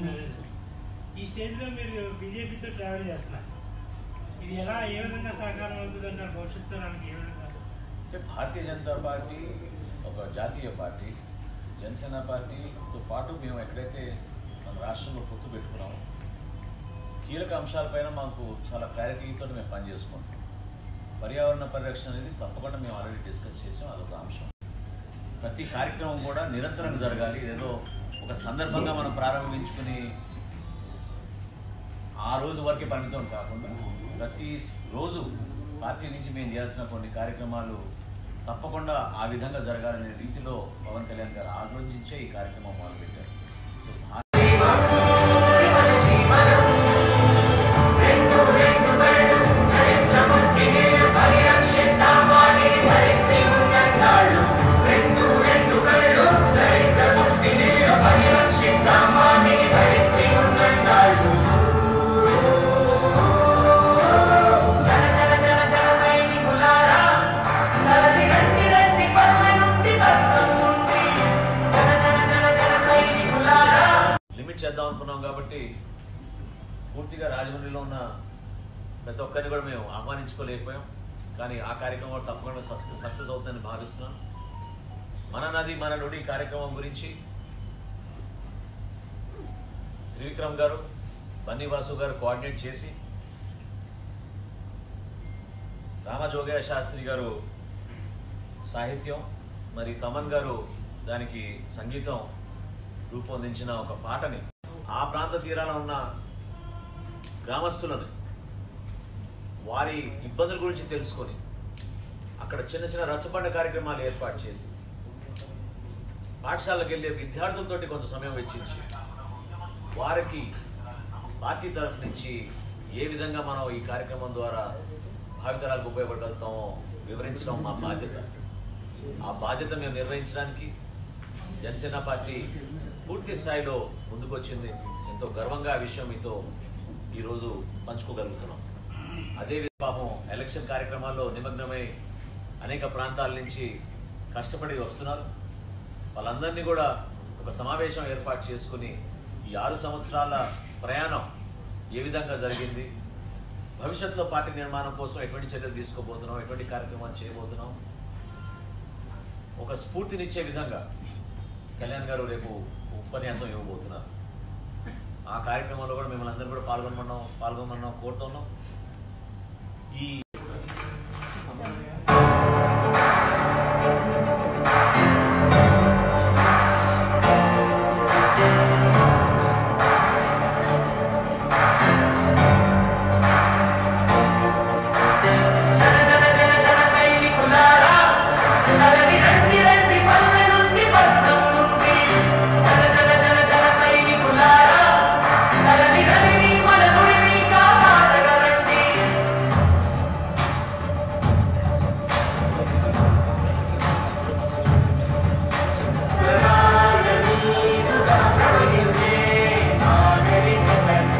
అదే. ఈ స్టేజ్లో మీరు బీజేపీతో ట్రావెల్ చేస్తున్నారు ఇది ఎలా ఏ విధంగా సహకారం అవుతుందంటారు భవిష్యత్ తరానికి ఏ విధంగా అంటే భారతీయ జనతా పార్టీ ఒక జాతీయ పార్టీ జనసేన పార్టీతో పాటు మేము ఎక్కడైతే మన రాష్ట్రంలో పొత్తు పెట్టుకున్నామో కీలక అంశాలపైన మాకు చాలా క్లారిటీతో మేము పనిచేసుకుంటాం పర్యావరణ పరిరక్షణ అనేది తప్పకుండా మేము ఆల్రెడీ డిస్కస్ చేసాం అదొక అంశం ప్రతి కార్యక్రమం కూడా నిరంతరం జరగాలి ఏదో ఒక సందర్భంగా మనం ప్రారంభించుకుని ఆ రోజు వరకే పరిమితం కాకుండా ప్రతి రోజు పార్టీ నుంచి మేము చేయాల్సిన కొన్ని కార్యక్రమాలు తప్పకుండా ఆ విధంగా జరగాలనే రీతిలో పవన్ కళ్యాణ్ గారు ఆలోచించే ఈ కార్యక్రమం మొదలుపెట్టారు సో భా- జన జన జన జన సైనికులారా తరలి రండి రండి పల్లె నుండి పట్నం నుండి జన జన జన జన సైనికులారా లిమిట్ చేద్దాం అనుకున్నాం కాబట్టి పూర్తిగా రాజమండ్రిలో ఉన్న ప్రతి ఒక్కరిని కూడా మేము ఆహ్వానించుకోలేకపోయాం కానీ ఆ కార్యక్రమం తప్పకుండా సక్సెస్ సక్సెస్ అవుతుందని భావిస్తున్నాను మన నది మన నుడి కార్యక్రమం గురించి త్రివిక్రమ్ గారు బన్నీవాసు గారు కోఆర్డినేట్ చేసి రామజోగయ్య శాస్త్రి గారు సాహిత్యం మరి తమన్ గారు దానికి సంగీతం రూపొందించిన ఒక పాటని ఆ ప్రాంత తీరాన ఉన్న గ్రామస్తులను వారి ఇబ్బందుల గురించి తెలుసుకొని అక్కడ చిన్న చిన్న రచ్చబండ కార్యక్రమాలు ఏర్పాటు చేసి పాఠశాలకు వెళ్ళే విద్యార్థులతోటి కొంత సమయం వెచ్చించి వారికి పార్టీ తరఫు నుంచి ఏ విధంగా మనం ఈ కార్యక్రమం ద్వారా భావితరాలకు ఉపయోగపడగలుగుతామో వివరించడం మా బాధ్యత ఆ బాధ్యత మేము నిర్వహించడానికి జనసేన పార్టీ పూర్తి స్థాయిలో ముందుకొచ్చింది ఎంతో గర్వంగా ఆ విషయం మీతో ఈరోజు పంచుకోగలుగుతున్నాం అదే విధంగా పాపం ఎలక్షన్ కార్యక్రమాల్లో నిమగ్నమై అనేక ప్రాంతాల నుంచి కష్టపడి వస్తున్నారు వాళ్ళందరినీ కూడా ఒక సమావేశం ఏర్పాటు చేసుకుని ఈ ఆరు సంవత్సరాల ప్రయాణం ఏ విధంగా జరిగింది భవిష్యత్తులో పార్టీ నిర్మాణం కోసం ఎటువంటి చర్యలు తీసుకోబోతున్నాం ఎటువంటి కార్యక్రమాలు చేయబోతున్నాం ఒక స్ఫూర్తినిచ్చే విధంగా కళ్యాణ్ గారు రేపు ఉపన్యాసం ఇవ్వబోతున్నారు ఆ కార్యక్రమంలో కూడా మిమ్మల్ని అందరూ కూడా పాల్గొనమన్నాం పాల్గొనమన్నాం కోరుతున్నాం ఈ జన జన జన జన సైనికులారా తరలి రండి రండి పల్లె నుండి పట్నం నుండి జన జన జన జన సైనికులారా తరలి రండి మన గుడిని కాపాడగలండి తరాల మీదుగా ప్రవహించే నాగరికతను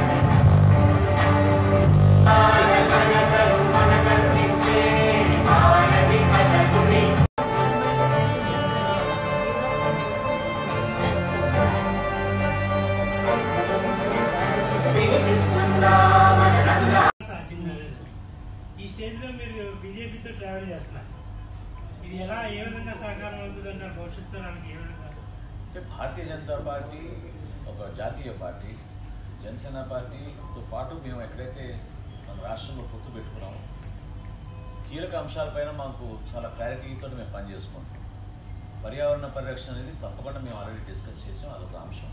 ఘనతను మనకందించే మానవికత గుడి వినిపిస్తుందా మన నదుల సాధ్యం కాలేదు ఈ స్టేజ్లో మీరు బీజేపీతో ట్రావెల్ చేస్తున్నారు ఇది ఎలా ఏ విధంగా సహకారం అవుతుందంటారు భవిష్యత్ తరానికి ఏ విధంగా అంటే భారతీయ జనతా పార్టీ ఒక జాతీయ పార్టీ జనసేన పార్టీతో పాటు మేము ఎక్కడైతే మన రాష్ట్రంలో పొత్తు పెట్టుకున్నామో కీలక అంశాలపైన మాకు చాలా క్లారిటీతో మేము పనిచేసుకుంటాం పర్యావరణ పరిరక్షణ అనేది తప్పకుండా మేము ఆల్రెడీ డిస్కస్ చేసాం అదొక అంశం